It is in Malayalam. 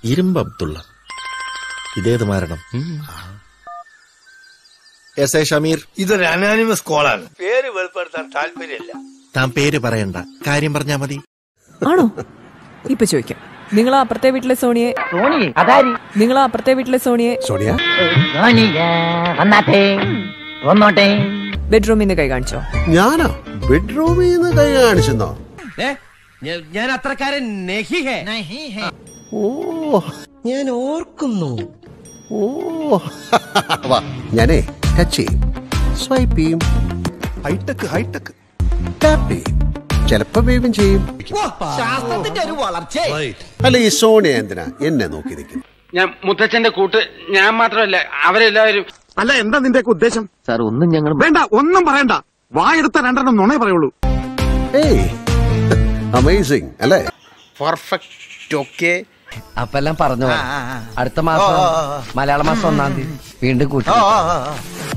ഇരുമ്പ് അബ്ദുള്ള ഇതേത് മാരണം എസ് എ ഷമീർ ഇതൊരു അനാനിമസ് കോളാണ് പേര് വെളിപ്പെടുത്താൻ താല്പര്യമില്ല താൻ പേര് പറയണ്ട കാര്യം പറഞ്ഞാ മതി ആണോ ഇപ്പൊ ചോദിക്കാം നിങ്ങൾ ആ അപ്പുറത്തെ വീട്ടിലെ സോണിയെ സോണി അതാരി നിങ്ങൾ ആ അപ്പുറത്തെ വീട്ടിലെ സോണിയെ സോണിയ സോണി വന്നാട്ടെ വന്നോട്ടെ ബെഡ്റൂമിൽ നിന്ന് കൈ കാണിച്ചോ ഞാനോ ബെഡ്റൂമിൽ നിന്ന് കൈ കാണിച്ചെന്നോ ഞാൻ അത്രക്കാരൻ നെഹിഹേ ഓ ഞാൻ ഓർക്കുന്നു ഓ വാ ഞാനേ ടച്ച് ചെയ്യും സ്വൈപ്പ് ചെയ്യും ഹൈടെക് ഹൈടെക് ടാപ്പ് ചെയ്യും ചിലപ്പോ വേവും ചെയ്യും ശാസ്ത്രത്തിന്റെ ഒരു വളർച്ച അല്ല ഈ സോണിയ എന്തിനാ എന്നെ നോക്കി നിൽക്കുന്നു ഞാൻ മുത്തച്ഛന്റെ കൂട്ട് ഞാൻ മാത്രമല്ല അവരെല്ലാവരും അല്ല എന്താ നിന്റെ ഉദ്ദേശം സാർ ഒന്നും ഞങ്ങൾ വേണ്ട ഒന്നും പറയണ്ട വായെടുത്ത രണ്ടെണ്ണം നുണേ പറയുള്ളൂ ഏയ് അമേസിങ് അല്ലേ പെർഫെക്റ്റ് ഓക്കെ അപ്പൊ എല്ലാം പറഞ്ഞു അടുത്ത മാസം മലയാള മാസം ഒന്നാം തീയതി വീണ്ടും കൂട്ടി